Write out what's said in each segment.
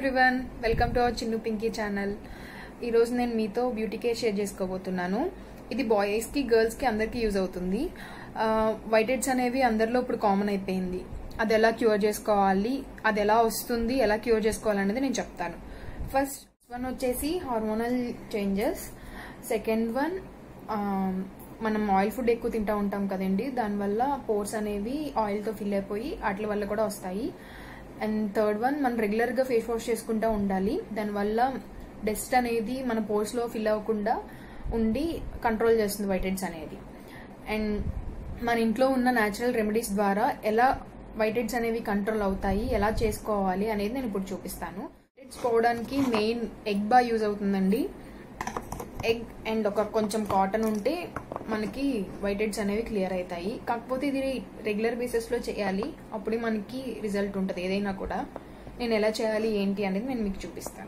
Everyone welcome to our Chinnu Pinky channel ఈరోజు నేను మీతో బ్యూటీ కేర్ షేర్ చేసుకోబోతున్నాను ఇది బాయ్స్కి గర్ల్స్కి అందరికీ యూజ్ అవుతుంది వైట్ హెడ్స్ అనేవి అందరిలో ఇప్పుడు కామన్ అయిపోయింది అది ఎలా క్యూర్ చేసుకోవాలి అది ఎలా వస్తుంది ఎలా క్యూర్ చేసుకోవాలనేది నేను చెప్తాను ఫస్ట్ వన్ వచ్చేసి హార్మోనల్ చేంజెస్ సెకండ్ వన్ మనం ఆయిల్ ఫుడ్ ఎక్కువ తింటూ ఉంటాం కదండి దానివల్ల పోర్స్ అనేవి ఆయిల్తో ఫిల్ అయిపోయి వాటి వల్ల కూడా వస్తాయి అండ్ థర్డ్ వన్ మనం రెగ్యులర్గా ఫేస్ వాష్ చేసుకుంటూ ఉండాలి దానివల్ల డస్ట్ అనేది మన పోర్స్లో ఫిల్ అవ్వకుండా ఉండి కంట్రోల్ చేస్తుంది వైట్ హెడ్స్ అనేది అండ్ మన ఇంట్లో ఉన్న న్యాచురల్ రెమెడీస్ ద్వారా ఎలా వైట్ హెడ్స్ అనేవి కంట్రోల్ అవుతాయి ఎలా చేసుకోవాలి అనేది నేను ఇప్పుడు చూపిస్తాను హెడ్స్ పోవడానికి మెయిన్ ఎగ్ బా యూజ్ అవుతుందండి ఎగ్ అండ్ ఒక కొంచెం కాటన్ ఉంటే మనకి వైట్ హెడ్స్ అనేవి క్లియర్ అవుతాయి కాకపోతే ఇది రెగ్యులర్ బేసిస్లో చేయాలి అప్పుడే మనకి రిజల్ట్ ఉంటుంది ఏదైనా కూడా నేను ఎలా చేయాలి ఏంటి అనేది నేను మీకు చూపిస్తాను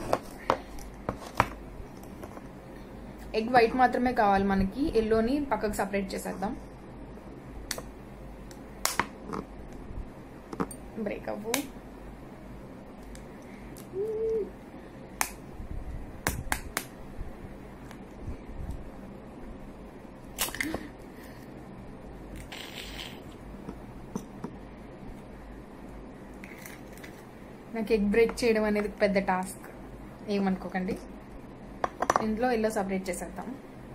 ఎగ్ వైట్ మాత్రమే కావాలి మనకి ఎల్లోని పక్కకు సపరేట్ చేసేద్దాం బ్రేక్ అవ్వు నాకు ఎగ్ బ్రేక్ చేయడం అనేది పెద్ద టాస్క్ ఏమనుకోకండి ఇంట్లో ఇల్లు సపరేట్ చేసేద్దాం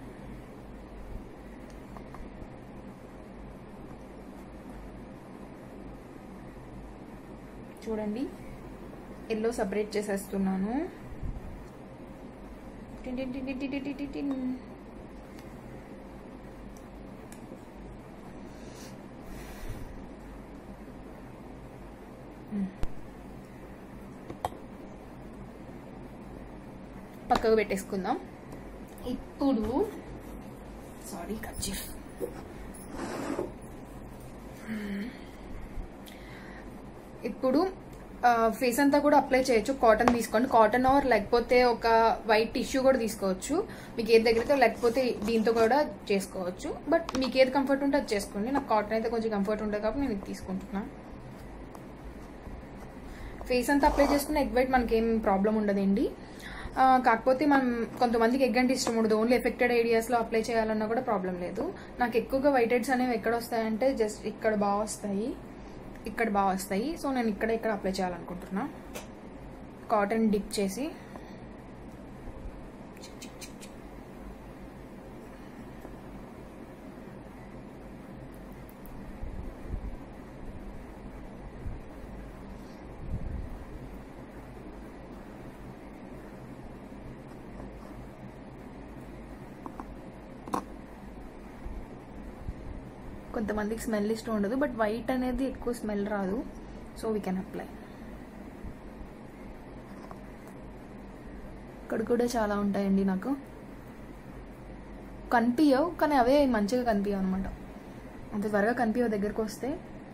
చూడండి ఎల్లో సపరేట్ చేసేస్తున్నాను టిన్ టిన్ టిన్ టిన్ టిన్ టిన్ టిన్. పక్కకు పెట్టేసుకుందాం ఇప్పుడు సారీ కచ్చిఫ్ ఇప్పుడు ఫేస్ అంతా కూడా అప్లై చేయొచ్చు కాటన్ తీసుకోండి కాటన్ ఆర్ లేకపోతే ఒక వైట్ టిష్యూ కూడా తీసుకోవచ్చు మీకు ఏది దగ్గర లేకపోతే దీంతో కూడా చేసుకోవచ్చు బట్ మీకు ఏది కంఫర్ట్ ఉంటే అది చేసుకోండి నాకు కాటన్ అయితే కొంచెం కంఫర్ట్ ఉంటుంది కాబట్టి నేను ఇది తీసుకుంటున్నాను ఫేస్ అంతా అప్లై చేసుకున్న ఎగ్ వైట్ మనకి ఏం ప్రాబ్లం ఉండదండి కాకపోతే మనం కొంతమందికి ఎగ్ అంటే ఇష్టం ఉండదు ఓన్లీ ఎఫెక్టెడ్ ఏరియాస్లో అప్లై చేయాలన్నా కూడా ప్రాబ్లం లేదు నాకు ఎక్కువగా వైట్ హెడ్స్ అనేవి ఎక్కడ వస్తాయంటే జస్ట్ ఇక్కడ బాగా వస్తాయి ఇక్కడ బాగా వస్తాయి సో నేను ఇక్కడ ఇక్కడ అప్లై చేయాలనుకుంటున్నా కాటన్ డిప్ చేసి కొంతమందికి స్మెల్ ఇష్టం ఉండదు బట్ వైట్ అనేది ఎక్కువ స్మెల్ రాదు సో వీ కెన్ అప్లై ఇక్కడ కూడా చాలా ఉంటాయండి నాకు కనిపించవు కానీ అవే మంచిగా కనిపించవు అనమాట అంత త్వరగా కనిపించవు దగ్గరకు వస్తే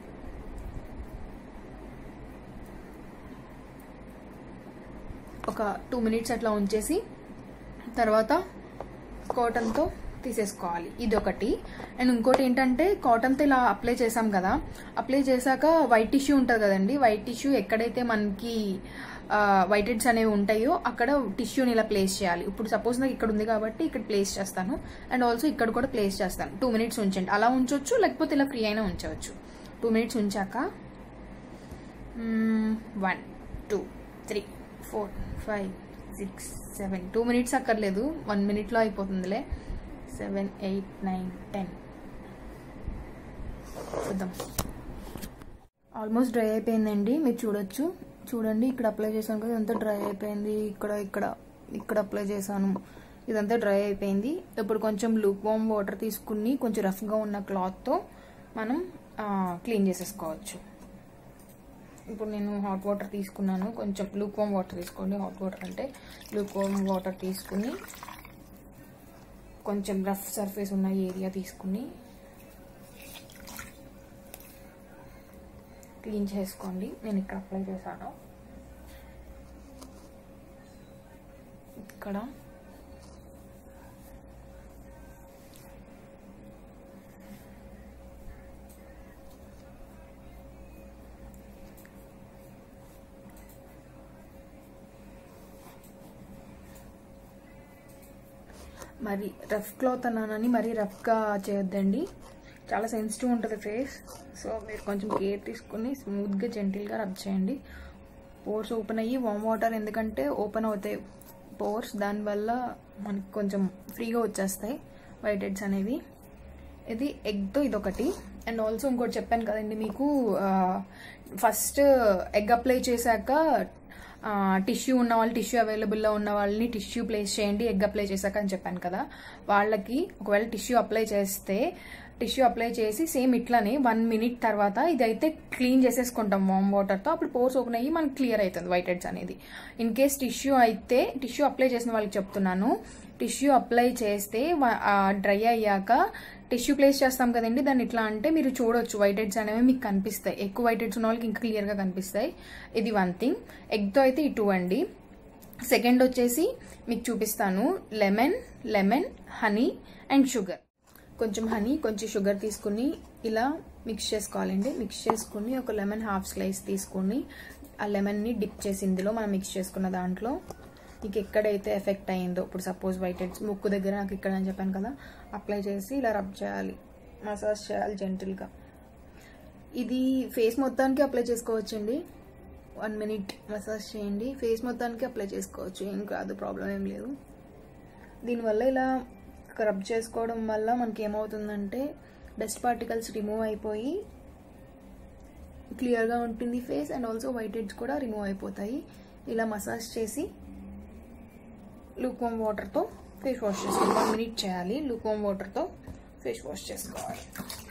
ఒక టూ మినిట్స్ అట్లా ఉంచేసి తర్వాత కాటన్తో తీసేసుకోవాలి ఇది ఒకటి అండ్ ఇంకోటి ఏంటంటే కాటన్తో ఇలా అప్లై చేసాం కదా అప్లై చేశాక వైట్ టిష్యూ ఉంటుంది కదండి వైట్ టిష్యూ ఎక్కడైతే మనకి వైట్ హెడ్స్ అనేవి ఉంటాయో అక్కడ టిష్యూని ఇలా ప్లేస్ చేయాలి ఇప్పుడు సపోజ్ నాకు ఇక్కడ ఉంది కాబట్టి ఇక్కడ ప్లేస్ చేస్తాను అండ్ ఆల్సో ఇక్కడ కూడా ప్లేస్ చేస్తాను టూ మినిట్స్ ఉంచండి అలా ఉంచవచ్చు లేకపోతే ఇలా ఫ్రీ అయినా ఉంచవచ్చు టూ మినిట్స్ ఉంచాక one two three four five six seven two minutes అక్కర్లేదు వన్ మినిట్లో అయిపోతుందిలే సెవెన్ ఎయిట్ నైన్ టెన్ చూద్దాం ఆల్మోస్ట్ డ్రై అయిపోయిందండి మీరు చూడొచ్చు చూడండి ఇక్కడ అప్లై చేశాను కదా ఇదంతా డ్రై అయిపోయింది ఇక్కడ ఇక్కడ ఇక్కడ అప్లై చేశాను ఇదంతా డ్రై అయిపోయింది ఇప్పుడు కొంచెం లూక్ వామ్ వాటర్ తీసుకుని కొంచెం రఫ్గా ఉన్న క్లాత్తో మనం క్లీన్ చేసేసుకోవచ్చు ఇప్పుడు నేను హాట్ వాటర్ తీసుకున్నాను కొంచెం లూక్ వామ్ వాటర్ తీసుకోండి హాట్ వాటర్ అంటే లూక్ వామ్ వాటర్ తీసుకుని కొంచెం రఫ్ సర్ఫేస్ ఉన్న ఏరియా తీసుకుని క్లీన్ చేసుకోండి నేను ఇక్కడ అప్లై చేశాను ఇక్కడ మరి రఫ్ క్లాత్ అన్నానని మరీ రఫ్గా చేయొద్దండి చాలా సెన్సిటివ్ ఉంటుంది ఫేస్ సో మీరు కొంచెం కేర్ తీసుకుని స్మూత్గా జెంటిల్గా రబ్ చేయండి పోర్స్ ఓపెన్ అయ్యి వామ్ వాటర్ ఎందుకంటే ఓపెన్ అవుతాయి పోర్స్ దానివల్ల మనకి కొంచెం ఫ్రీగా వచ్చేస్తాయి వైట్ హెడ్స్ అనేవి ఇది ఎగ్తో ఇదొకటి అండ్ ఆల్సో ఇంకోటి చెప్పాను కదండి మీకు ఫస్ట్ ఎగ్ అప్లై చేశాక టిష్యూ ఉన్న వాళ్ళు టిష్యూ అవైలబుల్లో ఉన్న వాళ్ళని టిష్యూ ప్లేస్ చేయండి ఎగ్ అప్లై చేశాక అని చెప్పాను కదా వాళ్ళకి ఒకవేళ టిష్యూ అప్లై చేస్తే టిష్యూ అప్లై చేసి సేమ్ ఇట్లానే వన్ మినిట్ తర్వాత ఇదైతే క్లీన్ చేసేసుకుంటాం వామ్ వాటర్తో అప్పుడు పోర్స్ ఓపెన్ అయ్యి మనకి క్లియర్ అవుతుంది వైట్ హెడ్స్ అనేది ఇన్ కేస్ టిష్యూ అయితే టిష్యూ అప్లై చేసిన వాళ్ళకి చెప్తున్నాను టిష్యూ అప్లై చేస్తే డ్రై అయ్యాక టిష్యూ ప్లేస్ చేస్తాం కదండి దాన్ని ఇట్లా అంటే మీరు చూడొచ్చు వైట్ హెడ్స్ అనేవి మీకు కనిపిస్తాయి ఎక్కువ వైట్ హెడ్స్ ఉన్న వాళ్ళకి ఇంకా క్లియర్గా కనిపిస్తాయి ఇది వన్ థింగ్ ఎగ్తో అయితే ఈ టూ అండి సెకండ్ వచ్చేసి మీకు చూపిస్తాను lemon lemon honey and sugar కొంచెం హనీ కొంచెం షుగర్ తీసుకుని ఇలా మిక్స్ చేసుకోవాలండి మిక్స్ చేసుకుని ఒక లెమన్ హాఫ్ స్లైస్ తీసుకుని ఆ లెమన్ని డిప్ చేసి ఇందులో మనం మిక్స్ చేసుకున్న దాంట్లో మీకు ఎక్కడైతే ఎఫెక్ట్ అయిందో ఇప్పుడు సపోజ్ వైట్ హెడ్స్ ముక్కు దగ్గర నాకు ఇక్కడ అని చెప్పాను కదా అప్లై చేసి ఇలా రబ్ చేయాలి మసాజ్ చేయాలి జెంటిల్గా ఇది ఫేస్ మొత్తానికి అప్లై చేసుకోవచ్చండి వన్ మినిట్ మసాజ్ చేయండి ఫేస్ మొత్తానికి అప్లై చేసుకోవచ్చు ఏం కాదు ప్రాబ్లం ఏం లేదు దీనివల్ల ఇలా రబ్ చేసుకోవడం వల్ల మనకి ఏమవుతుందంటే డస్ట్ పార్టికల్స్ రిమూవ్ అయిపోయి క్లియర్గా ఉంటుంది face and also white heads కూడా రిమూవ్ అయిపోతాయి ఇలా మసాజ్ చేసి లూక్వామ్ వాటర్తో ఫేస్ వాష్ చేసుకోవాలి వన్ మినిట్ చేయాలి లూక్వామ్ వాటర్తో ఫేస్ వాష్ చేసుకోవాలి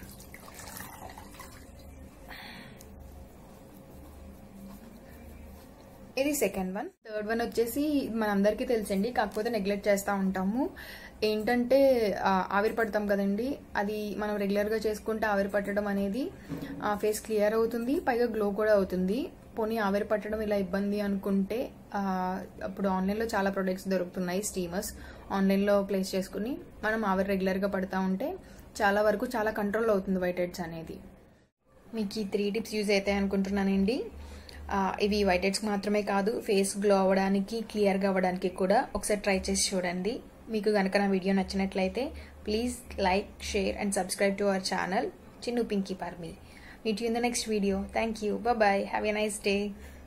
ఇది సెకండ్ వన్ థర్డ్ వన్ వచ్చేసి మనందరికీ తెలుసండి కాకపోతే నెగ్లెక్ట్ చేస్తూ ఉంటాము ఏంటంటే ఆవిరి పడతాం కదండి అది మనం రెగ్యులర్గా చేసుకుంటే ఆవిరి పట్టడం అనేది ఫేస్ క్లియర్ అవుతుంది పైగా గ్లో కూడా అవుతుంది పోనీ ఆవిరి పట్టడం ఇలా ఇబ్బంది అనుకుంటే అప్పుడు ఆన్లైన్లో చాలా ప్రొడక్ట్స్ దొరుకుతున్నాయి స్టీమర్స్ ఆన్లైన్లో ప్లేస్ చేసుకుని మనం ఆవిరి రెగ్యులర్గా పడతా ఉంటే చాలా వరకు చాలా కంట్రోల్ అవుతుంది వైట్ హెడ్స్ అనేది మీకు ఈ త్రీ టిప్స్ యూజ్ అవుతాయి అనుకుంటున్నానండి ఇవి వైట్ హెడ్స్కి మాత్రమే కాదు ఫేస్ గ్లో అవ్వడానికి క్లియర్గా అవ్వడానికి కూడా ఒకసారి ట్రై చేసి చూడండి మీకు కనుక నా వీడియో నచ్చినట్లయితే please like share and subscribe to our channel Chinnu Pinky పర్మి meet you in the next video thank you bye have a nice day